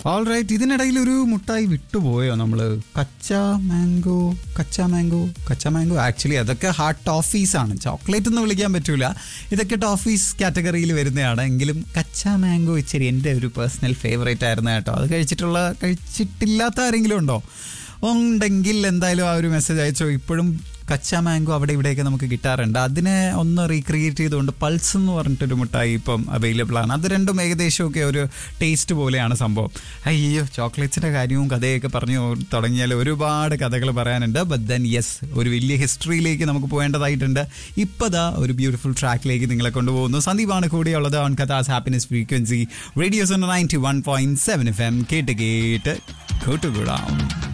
all right ഇതിനിടയിൽ ഒരു മുട്ടായി വിട്ടുപോയോ നമ്മൾ കച്ച mango kaccha mango kaccha mango actually അതൊക്കെ ഹാർട്ട് ടോഫീസ് ആണ് ചോക്ലേറ്റ് എന്ന് വിളിക്കാൻ പറ്റൂല ഇതൊക്കെ ടോഫീസ് കാറ്റഗറിയിൽ വരുന്നതാണ് എങ്കിലും കച്ച മാംഗോ ഇച്ചിരി എൻ്റെ ഒരു പേഴ്സണൽ ഫേവറേറ്റ് ആയിരുന്നു കേട്ടോ അത് കഴിച്ചിട്ടുള്ള കഴിച്ചിട്ടില്ലാത്ത ആരെങ്കിലും ഉണ്ടോ ഉണ്ടെങ്കിൽ എന്തായാലും ആ ഒരു മെസ്സേജ് അയച്ചോ ഇപ്പോഴും കച്ച മാംഗോ അവിടെ ഇവിടെയൊക്കെ നമുക്ക് കിട്ടാറുണ്ട് അതിനെ ഒന്ന് റീക്രിയേറ്റ് ചെയ്തുകൊണ്ട് പൾസ് എന്ന് പറഞ്ഞിട്ടൊരു മിഠായി ഇപ്പം അവൈലബിൾ ആണ് അത് രണ്ടും ഏകദേശമൊക്കെ ഒരു ടേസ്റ്റ് പോലെയാണ് സംഭവം അയ്യോ ചോക്ലേറ്റ്സിൻ്റെ കാര്യവും കഥയൊക്കെ പറഞ്ഞു തുടങ്ങിയാൽ ഒരുപാട് കഥകൾ പറയാനുണ്ട് ബട്ട് ദെൻ യെസ് ഒരു വലിയ ഹിസ്റ്ററിയിലേക്ക് നമുക്ക് പോകേണ്ടതായിട്ടുണ്ട് ഇപ്പതാ ഒരു ബ്യൂട്ടിഫുൾ ട്രാക്കിലേക്ക് നിങ്ങളെ കൊണ്ടുപോകുന്നു സന്ദീപാണ് കൂടെയുള്ളത് ഓൺ കഥാസ് happiness frequency radio's ninety one point seven F M കേട്ട് കേട്ട് കൂട്ടുകൂടാം